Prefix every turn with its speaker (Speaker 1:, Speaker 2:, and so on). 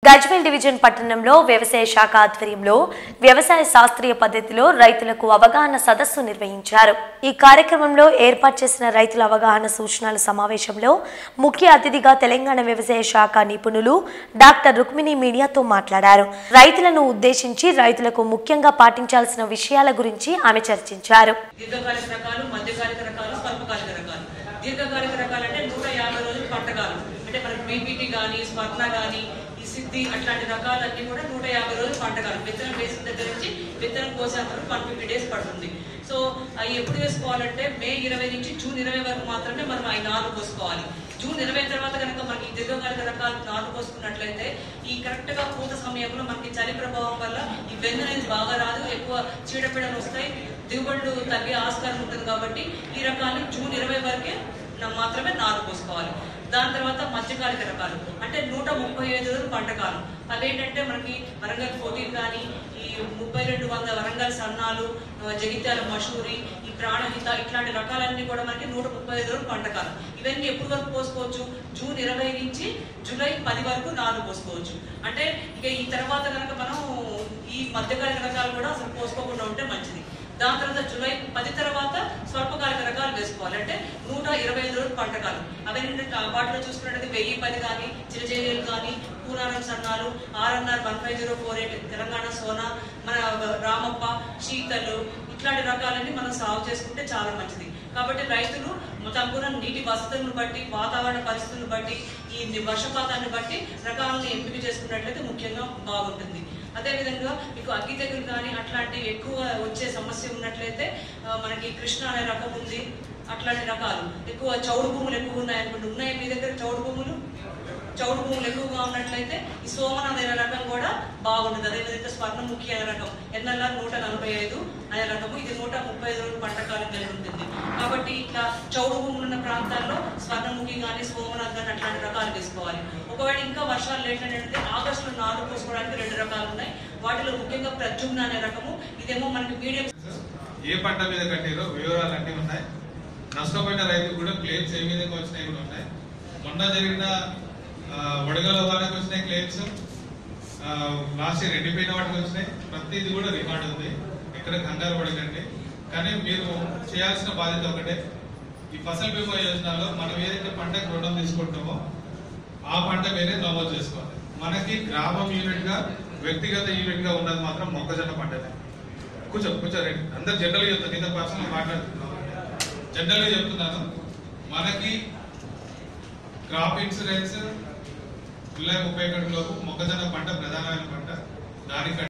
Speaker 1: Gajwel division పట్టణంలో వ్యవసాయ శాఖ ఆధ్వర్యంలో వ్యవసాయ శాస్త్రీయ పద్ధతిలో రైతులకు అవగాహన సదస్సు నిర్వహించారు ఈ కార్యక్రమంలో ఏర్పాటు చేసిన రైతుల అవగాహన సూచనల సమావేశంలో ముఖ్య అతిథిగా తెలంగాణ వ్యవసాయ శాఖ నిపుణులు డాక్టర్ రుక్మిణి మీడియాతో మాట్లాడారు రైతులను ఉద్దేశించి రైతులకు ముఖ్యంగా పాటించాల్సిన విషయాల గురించి ఆమె చర్చించారు
Speaker 2: దీర్ఘకాలిక రకాలు మధ్యకాలిక రకాలు స్వల్పకాలిక రకాలు దీర్ఘకాలిక రకాలు అంటే నూట యాభై రోజులు పంటకాలు అంటే మనకి బీపీటీ కానీ స్వర్ణ కానీ ఈ సిద్ధి అట్లాంటి రకాలన్నీ కూడా నూట యాభై రోజులు పంటకాలు విత్తనం వేసిన దగ్గర నుంచి విత్తనం కోసేంత వరకు వన్ ఫిఫ్టీ డేస్ పడుతుంది సో అవి ఎప్పుడు వేసుకోవాలంటే మే ఇరవై నుంచి జూన్ ఇరవై వరకు మాత్రమే మనం అవి నారు పోసుకోవాలి జూన్ ఇరవై తర్వాత కనుక మనకి దీర్ఘకాలిక రకాలు నాటు పోసుకున్నట్లయితే ఈ కరెక్ట్ గా పూత సమయంలో మనకి చలి ప్రభావం వల్ల ఈ వెన్ను అనేది బాగా రాదు ఎక్కువ చీడపీడలు వస్తాయి దిగుబడులు తగ్గే ఆస్కారం ఉంటుంది కాబట్టి ఈ రకాలు జూన్ ఇరవై వరకే నా- మాత్రమే నారు పోసుకోవాలి దాని తర్వాత మధ్యకాలిక రకాలు అంటే నూట ముప్పై ఐదు రోజులు పంటకాలం అవేంటంటే మనకి వరంగల్ ఫోర్టీన్ కానీ ఈ ముప్పై రెండు వంద వరంగల్ సన్నాలు ఆ, జగిత్యాల మషూరి ఈ ప్రాణహిత ఇట్లాంటి రకాలన్నీ కూడా మనకి నూట ముప్పై ఐదు రోజులు పంటకాలం ఇవన్నీ ఎప్పుడు వరకు పోసుకోవచ్చు జూన్ ఇరవై నుంచి జూలై పది వరకు నారు పోసుకోవచ్చు అంటే ఇక ఈ తర్వాత కనుక మనం ఈ మధ్యకాలిక రకాలు కూడా అసలు పోసుకోకుండా ఉంటే మంచిది దాని తర్వాత జూలై పది తర్వాత స్వల్పకాలిక రకాలు వేసుకోవాలి అంటే నూట ఇరవై ఐదు రోజులు పంటకాలు అవన్నీ వాటిలో చూసుకున్నట్లయితే వెయ్యి పది కానీ చిరజేరియలు కానీ పూనారం సన్నాలు RNR one five zero four eight Telangana Sona మన రామప్ప శీతలు ఇట్లాంటి రకాలన్నీ మనం సాగు చేసుకుంటే చాలా మంచిది కాబట్టి రైతులు తమకున్న నీటి వసతులను బట్టి వాతావరణ పరిస్థితులను బట్టి ఈ వర్షపాతాన్ని బట్టి రకాలను ఎంపిక చేసుకున్నట్లయితే ముఖ్యంగా బాగుంటుంది అదేవిధంగా మీకు అగ్గి తెగులు కానీ అట్లాంటి ఎక్కువ వచ్చే సమస్య ఉన్నట్లయితే ఆ, మనకి కృష్ణ అనే రకం ఉంది అట్లాంటి రకాలు ఎక్కువ చౌడు భూములు ఎక్కువ ఉన్నాయి అనుకుంటే ఉన్నాయి మీ దగ్గర చౌడు భూములు చౌడు భూములు ఎక్కువగా ఉన్నట్లయితే ఈ సోమన అనే రకం కూడా బాగుంటుంది అదేవిధంగా స్వర్ణముఖి అనే రకం ఎన్ఎల్ఆర్ నూట నలభై ఐదు అనే రకము ఇది నూట ముప్పై ఐదు రోజులు పంటకాలం కలిగి ఉంటుంది కాబట్టి ఇట్లా చౌడు భూములు ఉన్న ప్రాంతాల్లో స్వర్ణముఖి కానీ సోమనాథ్ కానీ అట్లాంటి రకాలు వేసుకోవాలి ఒకవేళ ఇంకా వర్షాలు లేట్ అంటే ఆగస్టులో నారు పోసుకోవడానికి రెండు రకాలు ఉన్నాయి వాటిలో ముఖ్యంగా ప్రద్యుమ్న అనే రకము ఇదేమో మనకి మీడియం
Speaker 3: ఏ పంట మీద కట్టారో వివరాలు అన్నీ ఉన్నాయి నష్టపోయిన రైతుకు కూడా క్లెయిమ్స్ ఏ విధంగా వచ్చినాయి కూడా ఉన్నాయి మొన్న జరిగిన ఆ, వడగల వారికి వచ్చినాయి క్లెయిమ్స్ లాస్ట్ ఇయర్ ఎండిపోయిన వాటికి వచ్చినాయి ప్రతిది కూడా రికార్డ్ ఉంది ఎక్కడ కంగారు పడకండి కానీ మీరు చేయాల్సిన బాధ్యత ఒకటే ఈ ఫసల్ బీమా యోజనలో మనం ఏదైతే పంటకు రుణం తీసుకుంటామో ఆ పంట మీరే నమోదు చేసుకోవాలి మనకి గ్రామం యూనిట్ గా వ్యక్తిగత యూనిట్ గా ఉన్నది మాత్రం మొక్కజొన్న పంటనే కూర్చో కూర్చో రండి అందరు జనరల్ చెప్తాను నీతో పర్సనల్ మాట్లాడుతున్నాను జనరల్ గా చెప్తున్నాను మనకి క్రాప్ ఇన్సూరెన్స్ జూలై ముప్పై ఒకటి లోపు మొక్కజొన్న పంట ప్రధానమైన పంట దానికి